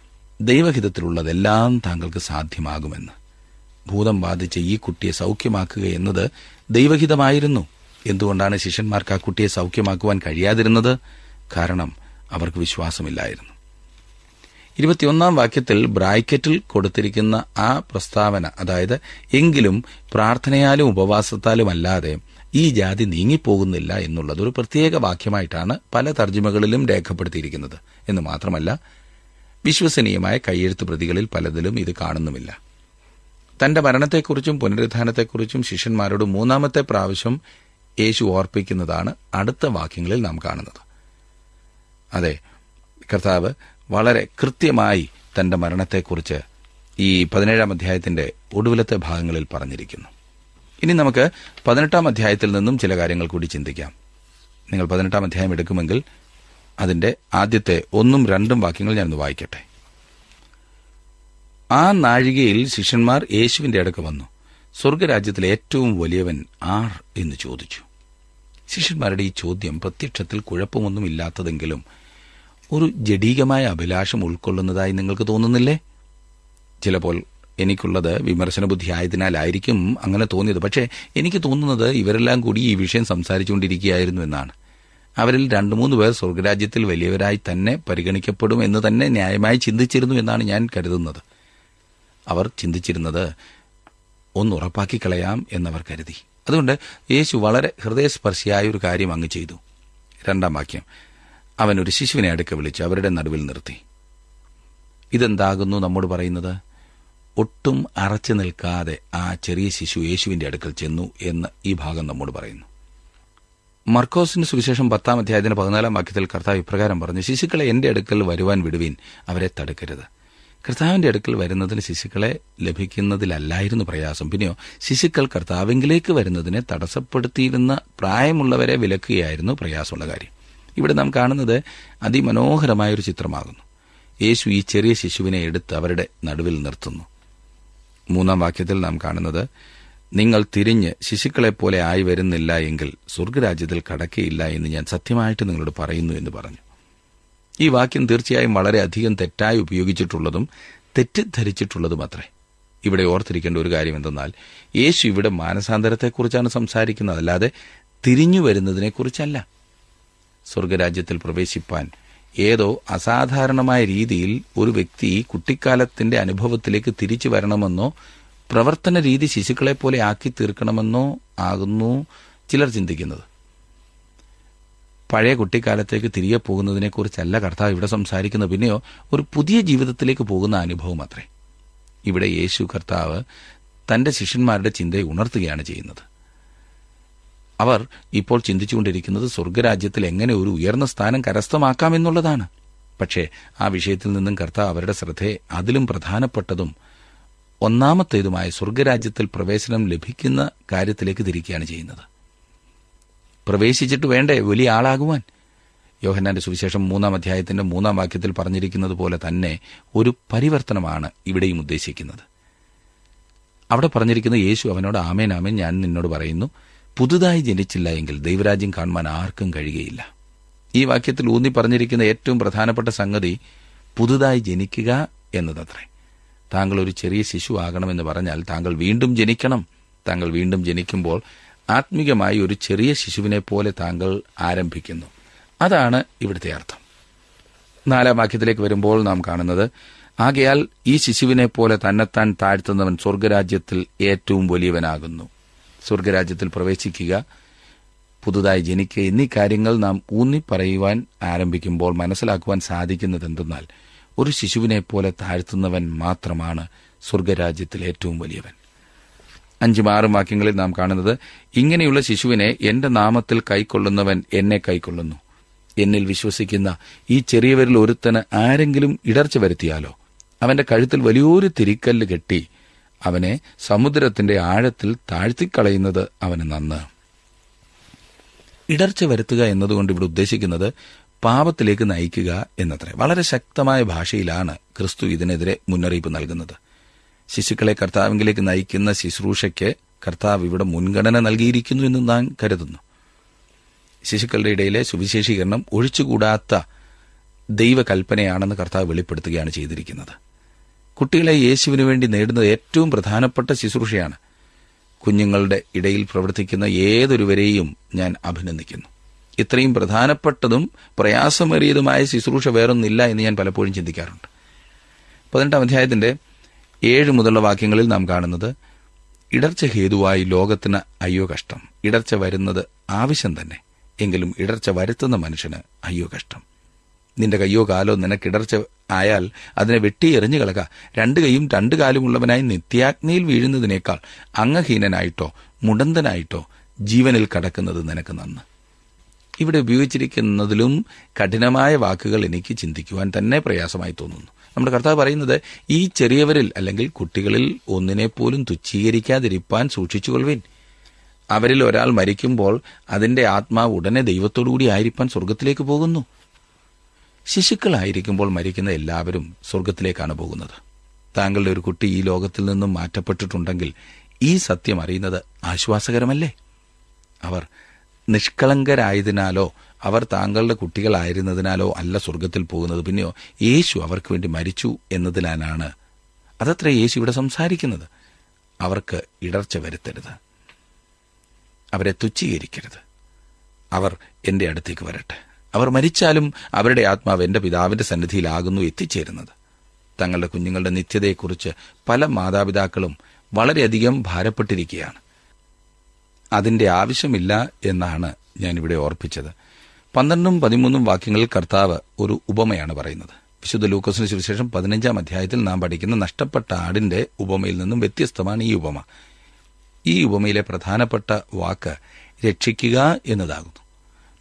ദൈവഹിതത്തിലുള്ളതെല്ലാം താങ്കൾക്ക് സാധ്യമാകുമെന്ന് ഭൂതം ബാധിച്ച ഈ കുട്ടിയെ സൗഖ്യമാക്കുക എന്നത് ദൈവഹിതമായിരുന്നു എന്തുകൊണ്ടാണ് ശിഷ്യന്മാർക്ക് ആ കുട്ടിയെ സൗഖ്യമാക്കുവാൻ കഴിയാതിരുന്നത് കാരണം അവർക്ക് വിശ്വാസമില്ലായിരുന്നു ഇരുപത്തിയൊന്നാം വാക്യത്തിൽ ബ്രാക്കറ്റിൽ കൊടുത്തിരിക്കുന്ന ആ പ്രസ്താവന അതായത് എങ്കിലും പ്രാർത്ഥനയാലും ഉപവാസത്താലും അല്ലാതെ ഈ ജാതി നീങ്ങിപ്പോകുന്നില്ല എന്നുള്ളത് ഒരു പ്രത്യേക വാക്യമായിട്ടാണ് പല തർജ്ജിമകളിലും രേഖപ്പെടുത്തിയിരിക്കുന്നത് എന്ന് മാത്രമല്ല വിശ്വസനീയമായ കയ്യെഴുത്ത് പ്രതികളിൽ പലതിലും ഇത് കാണുന്നുമില്ല തന്റെ മരണത്തെക്കുറിച്ചും പുനരുദ്ധാനത്തെക്കുറിച്ചും ശിഷ്യന്മാരോട് മൂന്നാമത്തെ പ്രാവശ്യം യേശു ഓർപ്പിക്കുന്നതാണ് അടുത്ത വാക്യങ്ങളിൽ നാം കാണുന്നത് അതെ കർത്താവ് വളരെ കൃത്യമായി തന്റെ മരണത്തെക്കുറിച്ച് ഈ പതിനേഴാം അധ്യായത്തിന്റെ ഒടുവിലത്തെ ഭാഗങ്ങളിൽ പറഞ്ഞിരിക്കുന്നു ഇനി നമുക്ക് പതിനെട്ടാം അധ്യായത്തിൽ നിന്നും ചില കാര്യങ്ങൾ കൂടി ചിന്തിക്കാം നിങ്ങൾ പതിനെട്ടാം അധ്യായം എടുക്കുമെങ്കിൽ അതിന്റെ ആദ്യത്തെ ഒന്നും രണ്ടും വാക്യങ്ങൾ ഞാനൊന്ന് വായിക്കട്ടെ ആ നാഴികയിൽ ശിഷ്യന്മാർ യേശുവിന്റെ അടുക്ക് വന്നു സ്വർഗരാജ്യത്തിലെ ഏറ്റവും വലിയവൻ ആർ എന്ന് ചോദിച്ചു ശിഷ്യന്മാരുടെ ഈ ചോദ്യം പ്രത്യക്ഷത്തിൽ കുഴപ്പമൊന്നും ഇല്ലാത്തതെങ്കിലും ഒരു ജഡീകമായ അഭിലാഷം ഉൾക്കൊള്ളുന്നതായി നിങ്ങൾക്ക് തോന്നുന്നില്ലേ ചിലപ്പോൾ എനിക്കുള്ളത് വിമർശന ബുദ്ധി ആയതിനാലായിരിക്കും അങ്ങനെ തോന്നിയത് പക്ഷേ എനിക്ക് തോന്നുന്നത് ഇവരെല്ലാം കൂടി ഈ വിഷയം സംസാരിച്ചുകൊണ്ടിരിക്കുകയായിരുന്നു എന്നാണ് അവരിൽ രണ്ടു മൂന്ന് പേർ സ്വർഗരാജ്യത്തിൽ വലിയവരായി തന്നെ പരിഗണിക്കപ്പെടും എന്ന് തന്നെ ന്യായമായി ചിന്തിച്ചിരുന്നു എന്നാണ് ഞാൻ കരുതുന്നത് അവർ ചിന്തിച്ചിരുന്നത് ഒന്ന് ഉറപ്പാക്കി കളയാം എന്നവർ കരുതി അതുകൊണ്ട് യേശു വളരെ ഹൃദയസ്പർശിയായ ഒരു കാര്യം അങ്ങ് ചെയ്തു രണ്ടാം വാക്യം അവൻ ഒരു ശിശുവിനെ അടുക്ക വിളിച്ച് അവരുടെ നടുവിൽ നിർത്തി ഇതെന്താകുന്നു നമ്മോട് പറയുന്നത് ഒട്ടും അറച്ചു നിൽക്കാതെ ആ ചെറിയ ശിശു യേശുവിന്റെ അടുക്കൽ ചെന്നു എന്ന് ഈ ഭാഗം നമ്മോട് പറയുന്നു മർക്കോസിന് സുവിശേഷം പത്താം അധ്യായത്തിന് പതിനാലാം വാക്യത്തിൽ കർത്താവ് ഇപ്രകാരം പറഞ്ഞു ശിശുക്കളെ എന്റെ അടുക്കൽ വരുവാൻ വിടുവീൻ അവരെ തടുക്കരുത് കർത്താവിന്റെ അടുക്കൽ വരുന്നതിന് ശിശുക്കളെ ലഭിക്കുന്നതിലല്ലായിരുന്നു പ്രയാസം പിന്നെയോ ശിശുക്കൾ കർത്താവിങ്കിലേക്ക് വരുന്നതിനെ തടസ്സപ്പെടുത്തിയിരുന്ന പ്രായമുള്ളവരെ വിലക്കുകയായിരുന്നു പ്രയാസമുള്ള കാര്യം ഇവിടെ നാം കാണുന്നത് അതിമനോഹരമായൊരു ചിത്രമാകുന്നു യേശു ഈ ചെറിയ ശിശുവിനെ എടുത്ത് അവരുടെ നടുവിൽ നിർത്തുന്നു മൂന്നാം വാക്യത്തിൽ നാം കാണുന്നത് നിങ്ങൾ തിരിഞ്ഞ് ശിശുക്കളെപ്പോലെ ആയി വരുന്നില്ല എങ്കിൽ സ്വർഗരാജ്യത്തിൽ കടക്കയില്ല എന്ന് ഞാൻ സത്യമായിട്ട് നിങ്ങളോട് പറയുന്നു എന്ന് പറഞ്ഞു ഈ വാക്യം തീർച്ചയായും വളരെയധികം തെറ്റായി ഉപയോഗിച്ചിട്ടുള്ളതും തെറ്റിദ്ധരിച്ചിട്ടുള്ളതും അത്രേ ഇവിടെ ഓർത്തിരിക്കേണ്ട ഒരു കാര്യം എന്തെന്നാൽ യേശു ഇവിടെ മാനസാന്തരത്തെക്കുറിച്ചാണ് സംസാരിക്കുന്നത് അല്ലാതെ തിരിഞ്ഞു വരുന്നതിനെക്കുറിച്ചല്ല സ്വർഗരാജ്യത്തിൽ പ്രവേശിപ്പാൻ ഏതോ അസാധാരണമായ രീതിയിൽ ഒരു വ്യക്തി കുട്ടിക്കാലത്തിന്റെ അനുഭവത്തിലേക്ക് തിരിച്ചു വരണമെന്നോ പ്രവർത്തന രീതി ശിശുക്കളെ പോലെ ആക്കി തീർക്കണമെന്നോ ആകുന്നു ചിലർ ചിന്തിക്കുന്നത് പഴയ കുട്ടിക്കാലത്തേക്ക് തിരികെ പോകുന്നതിനെക്കുറിച്ചല്ല കർത്താവ് ഇവിടെ സംസാരിക്കുന്നത് പിന്നെയോ ഒരു പുതിയ ജീവിതത്തിലേക്ക് പോകുന്ന അനുഭവം അത്രേ ഇവിടെ യേശു കർത്താവ് തന്റെ ശിഷ്യന്മാരുടെ ചിന്തയെ ഉണർത്തുകയാണ് ചെയ്യുന്നത് അവർ ഇപ്പോൾ ചിന്തിച്ചുകൊണ്ടിരിക്കുന്നത് സ്വർഗരാജ്യത്തിൽ എങ്ങനെ ഒരു ഉയർന്ന സ്ഥാനം കരസ്ഥമാക്കാമെന്നുള്ളതാണ് പക്ഷേ ആ വിഷയത്തിൽ നിന്നും കർത്താവ് അവരുടെ ശ്രദ്ധയെ അതിലും പ്രധാനപ്പെട്ടതും ഒന്നാമത്തേതുമായ സ്വർഗരാജ്യത്തിൽ പ്രവേശനം ലഭിക്കുന്ന കാര്യത്തിലേക്ക് തിരിക്കുകയാണ് ചെയ്യുന്നത് പ്രവേശിച്ചിട്ട് വേണ്ടേ വലിയ ആളാകുവാൻ യോഹന്നാന്റെ സുവിശേഷം മൂന്നാം അധ്യായത്തിന്റെ മൂന്നാം വാക്യത്തിൽ പറഞ്ഞിരിക്കുന്നത് പോലെ തന്നെ ഒരു പരിവർത്തനമാണ് ഇവിടെയും ഉദ്ദേശിക്കുന്നത് അവിടെ പറഞ്ഞിരിക്കുന്ന യേശു അവനോട് ആമേൻ ആമേൻ ഞാൻ നിന്നോട് പറയുന്നു പുതുതായി ജനിച്ചില്ല എങ്കിൽ ദൈവരാജ്യം കാണുവാൻ ആർക്കും കഴിയുകയില്ല ഈ വാക്യത്തിൽ ഊന്നി പറഞ്ഞിരിക്കുന്ന ഏറ്റവും പ്രധാനപ്പെട്ട സംഗതി പുതുതായി ജനിക്കുക എന്നതത്രേ താങ്കൾ ഒരു ചെറിയ ശിശു ആകണമെന്ന് പറഞ്ഞാൽ താങ്കൾ വീണ്ടും ജനിക്കണം താങ്കൾ വീണ്ടും ജനിക്കുമ്പോൾ ആത്മീകമായി ഒരു ചെറിയ ശിശുവിനെ പോലെ താങ്കൾ ആരംഭിക്കുന്നു അതാണ് ഇവിടുത്തെ അർത്ഥം നാലാം വാക്യത്തിലേക്ക് വരുമ്പോൾ നാം കാണുന്നത് ആകയാൽ ഈ ശിശുവിനെ പോലെ തന്നെത്താൻ താഴ്ത്തുന്നവൻ സ്വർഗരാജ്യത്തിൽ ഏറ്റവും വലിയവനാകുന്നു സ്വർഗരാജ്യത്തിൽ പ്രവേശിക്കുക പുതുതായി ജനിക്കുക എന്നീ കാര്യങ്ങൾ നാം ഊന്നി പറയുവാൻ ആരംഭിക്കുമ്പോൾ മനസ്സിലാക്കുവാൻ സാധിക്കുന്നത് എന്തെന്നാൽ ഒരു ശിശുവിനെ പോലെ താഴ്ത്തുന്നവൻ മാത്രമാണ് സ്വർഗരാജ്യത്തിൽ ഏറ്റവും വലിയവൻ അഞ്ചും ആറും വാക്യങ്ങളിൽ നാം കാണുന്നത് ഇങ്ങനെയുള്ള ശിശുവിനെ എന്റെ നാമത്തിൽ കൈക്കൊള്ളുന്നവൻ എന്നെ കൈക്കൊള്ളുന്നു എന്നിൽ വിശ്വസിക്കുന്ന ഈ ചെറിയവരിൽ ഒരുത്തന് ആരെങ്കിലും ഇടർച്ച വരുത്തിയാലോ അവന്റെ കഴുത്തിൽ വലിയൊരു തിരിക്കല്ല് കെട്ടി അവനെ സമുദ്രത്തിന്റെ ആഴത്തിൽ താഴ്ത്തിക്കളയുന്നത് അവന് നന്ന് ഇടർച്ച വരുത്തുക എന്നതുകൊണ്ട് ഇവിടെ ഉദ്ദേശിക്കുന്നത് പാപത്തിലേക്ക് നയിക്കുക എന്നത്രേ വളരെ ശക്തമായ ഭാഷയിലാണ് ക്രിസ്തു ഇതിനെതിരെ മുന്നറിയിപ്പ് നൽകുന്നത് ശിശുക്കളെ കർത്താവിങ്കിലേക്ക് നയിക്കുന്ന ശുശ്രൂഷയ്ക്ക് കർത്താവ് ഇവിടെ മുൻഗണന നൽകിയിരിക്കുന്നു എന്ന് നാം കരുതുന്നു ശിശുക്കളുടെ ഇടയിലെ സുവിശേഷീകരണം ഒഴിച്ചുകൂടാത്ത ദൈവകൽപ്പനയാണെന്ന് കർത്താവ് വെളിപ്പെടുത്തുകയാണ് ചെയ്തിരിക്കുന്നത് കുട്ടികളെ യേശുവിനു വേണ്ടി നേടുന്നത് ഏറ്റവും പ്രധാനപ്പെട്ട ശുശ്രൂഷയാണ് കുഞ്ഞുങ്ങളുടെ ഇടയിൽ പ്രവർത്തിക്കുന്ന ഏതൊരുവരെയും ഞാൻ അഭിനന്ദിക്കുന്നു ഇത്രയും പ്രധാനപ്പെട്ടതും പ്രയാസമേറിയതുമായ ശുശ്രൂഷ വേറൊന്നില്ല എന്ന് ഞാൻ പലപ്പോഴും ചിന്തിക്കാറുണ്ട് പതിനെട്ടാം അധ്യായത്തിന്റെ ഏഴ് മുതലുള്ള വാക്യങ്ങളിൽ നാം കാണുന്നത് ഇടർച്ച ഹേതുവായി ലോകത്തിന് അയ്യോ കഷ്ടം ഇടർച്ച വരുന്നത് ആവശ്യം തന്നെ എങ്കിലും ഇടർച്ച വരുത്തുന്ന മനുഷ്യന് അയ്യോ കഷ്ടം നിന്റെ കയ്യോ കാലോ നിനക്കിടർച്ച ആയാൽ അതിനെ വെട്ടി എറിഞ്ഞു കളക രണ്ട് കൈയും രണ്ട് കാലുമുള്ളവനായി നിത്യാഗ്നിയിൽ വീഴുന്നതിനേക്കാൾ അംഗഹീനനായിട്ടോ മുടന്തനായിട്ടോ ജീവനിൽ കടക്കുന്നത് നിനക്ക് നന്ന് ഇവിടെ ഉപയോഗിച്ചിരിക്കുന്നതിലും കഠിനമായ വാക്കുകൾ എനിക്ക് ചിന്തിക്കുവാൻ തന്നെ പ്രയാസമായി തോന്നുന്നു നമ്മുടെ കർത്താവ് പറയുന്നത് ഈ ചെറിയവരിൽ അല്ലെങ്കിൽ കുട്ടികളിൽ ഒന്നിനെ പോലും തുച്ഛീകരിക്കാതിരിപ്പാൻ സൂക്ഷിച്ചുകൊള്ളുവിൻ അവരിൽ ഒരാൾ മരിക്കുമ്പോൾ അതിന്റെ ആത്മാവ് ഉടനെ ദൈവത്തോടുകൂടി ആയിരിക്കാൻ സ്വർഗത്തിലേക്ക് പോകുന്നു ശിശുക്കളായിരിക്കുമ്പോൾ മരിക്കുന്ന എല്ലാവരും സ്വർഗത്തിലേക്കാണ് പോകുന്നത് താങ്കളുടെ ഒരു കുട്ടി ഈ ലോകത്തിൽ നിന്നും മാറ്റപ്പെട്ടിട്ടുണ്ടെങ്കിൽ ഈ സത്യം അറിയുന്നത് ആശ്വാസകരമല്ലേ അവർ നിഷ്കളങ്കരായതിനാലോ അവർ താങ്കളുടെ കുട്ടികളായിരുന്നതിനാലോ അല്ല സ്വർഗത്തിൽ പോകുന്നത് പിന്നെയോ യേശു അവർക്ക് വേണ്ടി മരിച്ചു എന്നതിനാലാണ് അതത്ര യേശു ഇവിടെ സംസാരിക്കുന്നത് അവർക്ക് ഇടർച്ച വരുത്തരുത് അവരെ തുച്ഛീകരിക്കരുത് അവർ എന്റെ അടുത്തേക്ക് വരട്ടെ അവർ മരിച്ചാലും അവരുടെ ആത്മാവ് എന്റെ പിതാവിന്റെ സന്നിധിയിലാകുന്നു എത്തിച്ചേരുന്നത് തങ്ങളുടെ കുഞ്ഞുങ്ങളുടെ നിത്യതയെക്കുറിച്ച് പല മാതാപിതാക്കളും വളരെയധികം ഭാരപ്പെട്ടിരിക്കുകയാണ് അതിന്റെ ആവശ്യമില്ല എന്നാണ് ഞാനിവിടെ ഓർപ്പിച്ചത് പന്ത്രണ്ടും പതിമൂന്നും വാക്യങ്ങളിൽ കർത്താവ് ഒരു ഉപമയാണ് പറയുന്നത് വിശുദ്ധ ലൂക്കോസിന് സുവിശേഷം പതിനഞ്ചാം അധ്യായത്തിൽ നാം പഠിക്കുന്ന നഷ്ടപ്പെട്ട ആടിന്റെ ഉപമയിൽ നിന്നും വ്യത്യസ്തമാണ് ഈ ഉപമ ഈ ഉപമയിലെ പ്രധാനപ്പെട്ട വാക്ക് രക്ഷിക്കുക എന്നതാകുന്നു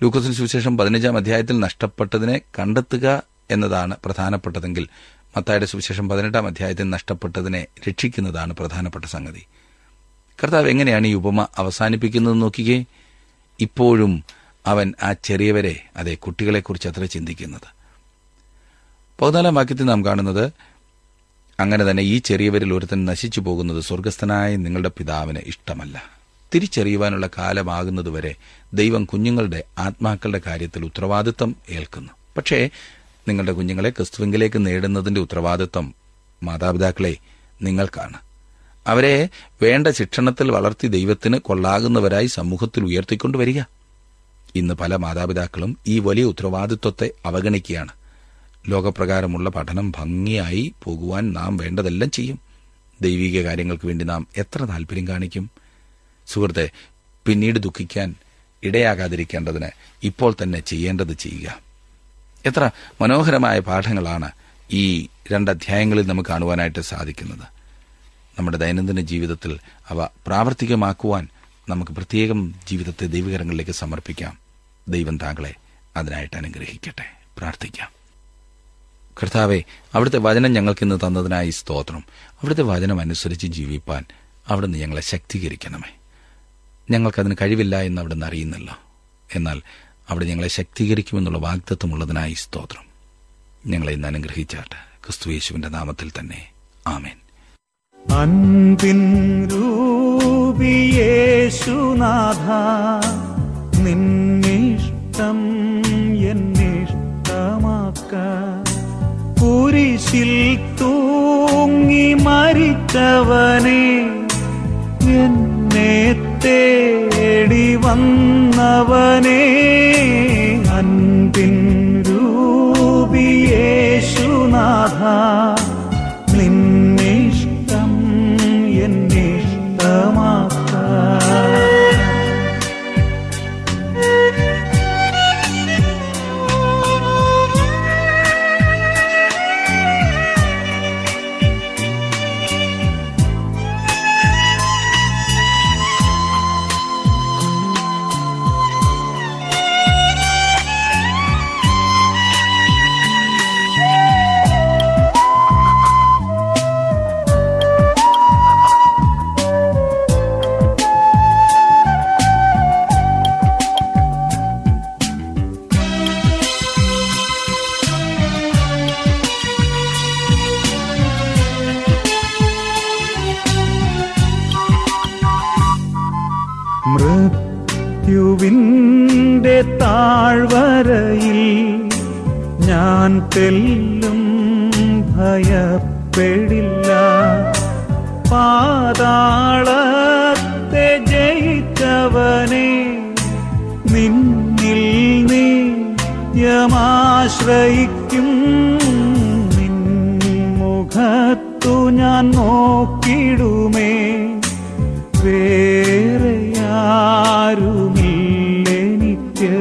ലൂക്കോസിന് സുവിശേഷം പതിനഞ്ചാം അധ്യായത്തിൽ നഷ്ടപ്പെട്ടതിനെ കണ്ടെത്തുക എന്നതാണ് പ്രധാനപ്പെട്ടതെങ്കിൽ മത്തായുടെ സുവിശേഷം പതിനെട്ടാം അധ്യായത്തിൽ നഷ്ടപ്പെട്ടതിനെ രക്ഷിക്കുന്നതാണ് പ്രധാനപ്പെട്ട സംഗതി കർത്താവ് എങ്ങനെയാണ് ഈ ഉപമ അവസാനിപ്പിക്കുന്നത് നോക്കിക്കേ ഇപ്പോഴും അവൻ ആ ചെറിയവരെ അതെ കുട്ടികളെക്കുറിച്ച് അത്ര ചിന്തിക്കുന്നത് പതിനാലാം വാക്യത്തിൽ നാം കാണുന്നത് അങ്ങനെ തന്നെ ഈ ചെറിയവരിൽ ഒരുത്തൻ നശിച്ചു പോകുന്നത് സ്വർഗസ്ഥനായ നിങ്ങളുടെ പിതാവിന് ഇഷ്ടമല്ല തിരിച്ചറിയുവാനുള്ള കാലമാകുന്നതുവരെ ദൈവം കുഞ്ഞുങ്ങളുടെ ആത്മാക്കളുടെ കാര്യത്തിൽ ഉത്തരവാദിത്തം ഏൽക്കുന്നു പക്ഷേ നിങ്ങളുടെ കുഞ്ഞുങ്ങളെ ക്രിസ്തുവിങ്കിലേക്ക് നേടുന്നതിന്റെ ഉത്തരവാദിത്തം മാതാപിതാക്കളെ നിങ്ങൾക്കാണ് അവരെ വേണ്ട ശിക്ഷണത്തിൽ വളർത്തി ദൈവത്തിന് കൊള്ളാകുന്നവരായി സമൂഹത്തിൽ ഉയർത്തിക്കൊണ്ടുവരിക ഇന്ന് പല മാതാപിതാക്കളും ഈ വലിയ ഉത്തരവാദിത്വത്തെ അവഗണിക്കുകയാണ് ലോകപ്രകാരമുള്ള പഠനം ഭംഗിയായി പോകുവാൻ നാം വേണ്ടതെല്ലാം ചെയ്യും ദൈവിക കാര്യങ്ങൾക്ക് വേണ്ടി നാം എത്ര താല്പര്യം കാണിക്കും സുഹൃത്തെ പിന്നീട് ദുഃഖിക്കാൻ ഇടയാകാതിരിക്കേണ്ടതിന് ഇപ്പോൾ തന്നെ ചെയ്യേണ്ടത് ചെയ്യുക എത്ര മനോഹരമായ പാഠങ്ങളാണ് ഈ രണ്ടധ്യായങ്ങളിൽ നമുക്ക് കാണുവാനായിട്ട് സാധിക്കുന്നത് നമ്മുടെ ദൈനംദിന ജീവിതത്തിൽ അവ പ്രാവർത്തികമാക്കുവാൻ നമുക്ക് പ്രത്യേകം ജീവിതത്തെ ദൈവകരങ്ങളിലേക്ക് സമർപ്പിക്കാം ദൈവം താങ്കളെ അതിനായിട്ട് അനുഗ്രഹിക്കട്ടെ പ്രാർത്ഥിക്കാം കർത്താവെ അവിടുത്തെ വചനം ഞങ്ങൾക്കിന്ന് തന്നതിനായി സ്തോത്രം അവിടുത്തെ വചനം അനുസരിച്ച് ജീവിപ്പാൻ അവിടുന്ന് ഞങ്ങളെ ശക്തീകരിക്കണമേ ഞങ്ങൾക്കതിന് കഴിവില്ല എന്ന് അവിടുന്ന് അറിയുന്നല്ലോ എന്നാൽ അവിടെ ഞങ്ങളെ ശക്തീകരിക്കുമെന്നുള്ള വാഗ്ദത്വമുള്ളതിനായി സ്തോത്രം ഞങ്ങളെ ഇന്ന് അനുഗ്രഹിച്ചാട്ട് ക്രിസ്തുയേശുവിന്റെ നാമത്തിൽ തന്നെ ആമേൻ അൻപിൻ രൂപിയേശുനാഥ നിന്നിഷ്ടം എന്നിഷ്ടമാക്ക കുരിശിൽ തൂങ്ങി മരിച്ചവനെ എന്നെ തേടി വന്നവനെ അൻപിൻ രൂപിയേശുനാഥ നിന്നിഷ്ടം എന്നിഷ്ടമാക്ക മൃത്യുവിൻ്റെ താഴ്വരയിൽ ഞാൻ തെല്ലും ഭയപ്പെടില്ല പാതാളത്തെ ജയിച്ചവനെ നിന്നിൽ നിത്യമാശ്രയിക്കും നിൻ മുഖത്തു ഞാൻ നോക്കിടുമേ വേറെയാരുമില്ലെനിക്ക്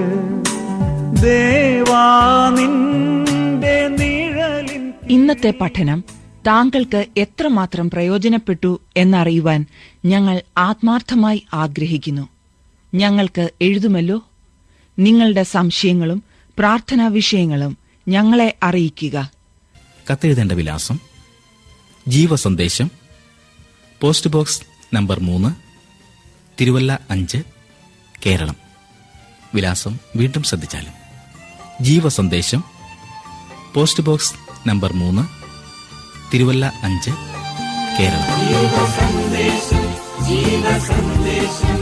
ദേവാ നിന്റെ നിഴലിൻ ഇന്നത്തെ പഠനം താങ്കൾക്ക് എത്രമാത്രം പ്രയോജനപ്പെട്ടു എന്നറിയുവാൻ ഞങ്ങൾ ആത്മാർത്ഥമായി ആഗ്രഹിക്കുന്നു ഞങ്ങൾക്ക് എഴുതുമല്ലോ നിങ്ങളുടെ സംശയങ്ങളും പ്രാർത്ഥനാ വിഷയങ്ങളും ഞങ്ങളെ അറിയിക്കുക കത്തെഴുതേണ്ട വിലാസം ജീവസന്ദേശം പോസ്റ്റ് ബോക്സ് നമ്പർ മൂന്ന് തിരുവല്ല അഞ്ച് കേരളം വിലാസം വീണ്ടും ശ്രദ്ധിച്ചാലും ജീവസന്ദേശം പോസ്റ്റ് ബോക്സ് നമ്പർ മൂന്ന് തിരുവല്ല അഞ്ച് കേരളം ജീവസന്ദേശം ജീവസന്ദേശം